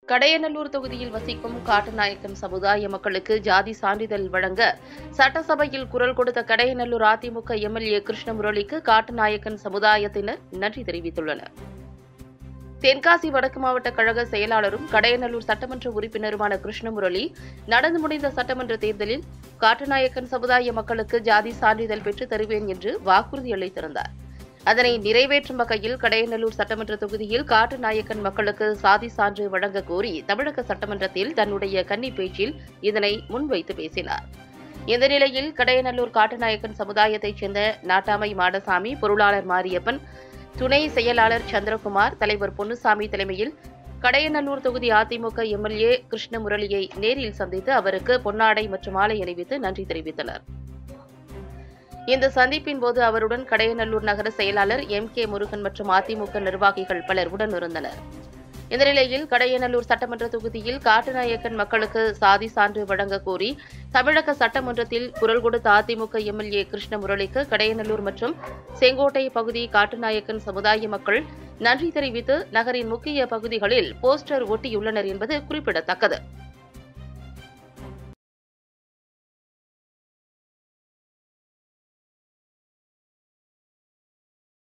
கடையநல்லூர் தொகுதியில் வசிக்கும் காட்டுநாயக்கன் சமுதாய மக்களுக்கு ஜாதி சான்றிதழ் வழங்க சட்டசபையில் குரல் கொடுத்த கடையநல்லூர் அதிமுக எம்எல்ஏ கிருஷ்ணமுரளிக்கு காட்டுநாயக்கன் சமுதாயத்தினர் நன்றி தெரிவித்துள்ளனர் தென்காசி வடக்கு மாவட்ட கழக செயலாளரும் கடையநல்லூர் சட்டமன்ற உறுப்பினருமான கிருஷ்ணமுரளி நடந்து முடிந்த சட்டமன்ற தேர்தலில் காட்டுநாயக்கன் சமுதாய மக்களுக்கு ஜாதி சான்றிதழ் பெற்றுத் தருவேன் என்று வாக்குறுதி அளித்திருந்தார் அதனை நிறைவேற்றும் வகையில் கடையநல்லூர் சட்டமன்ற தொகுதியில் காட்டுநாயக்கன் மக்களுக்கு சாதி சான்று வழங்க கோரி தமிழக சட்டமன்றத்தில் தன்னுடைய கன்னி பேச்சில் இதனை முன்வைத்து பேசினார் இந்த நிலையில் கடையநல்லூர் காட்டுநாயக்கன் சமுதாயத்தைச் சேர்ந்த நாட்டாமை மாடசாமி பொருளாளர் மாரியப்பன் துணை செயலாளர் சந்திரகுமார் தலைவர் பொன்னுசாமி தலைமையில் கடையநல்லூர் தொகுதி அதிமுக எம்எல்ஏ கிருஷ்ணமுரளியை நேரில் சந்தித்து அவருக்கு பொன்னாடை மற்றும் மாலை அணிவித்து நன்றி தெரிவித்தனர் இந்த சந்திப்பின் போது அவருடன் கடையநல்லூர் நகர செயலாளர் எம் கே முருகன் மற்றும் அதிமுக நிர்வாகிகள் பலர் உடனிருந்தனர் இந்த நிலையில் கடையநல்லூர் சட்டமன்ற தொகுதியில் காட்டுநாயக்கன் மக்களுக்கு சாதி சான்று வழங்க கோரி தமிழக சட்டமன்றத்தில் குரல் கொடுத்த அதிமுக எம்எல்ஏ கிருஷ்ணமுரளிக்கு கடையநல்லூர் மற்றும் செங்கோட்டை பகுதி காட்டுநாயக்கன் சமுதாய மக்கள் நன்றி தெரிவித்து நகரின் முக்கிய பகுதிகளில் போஸ்டர் ஒட்டியுள்ளனர் என்பது குறிப்பிடத்தக்கது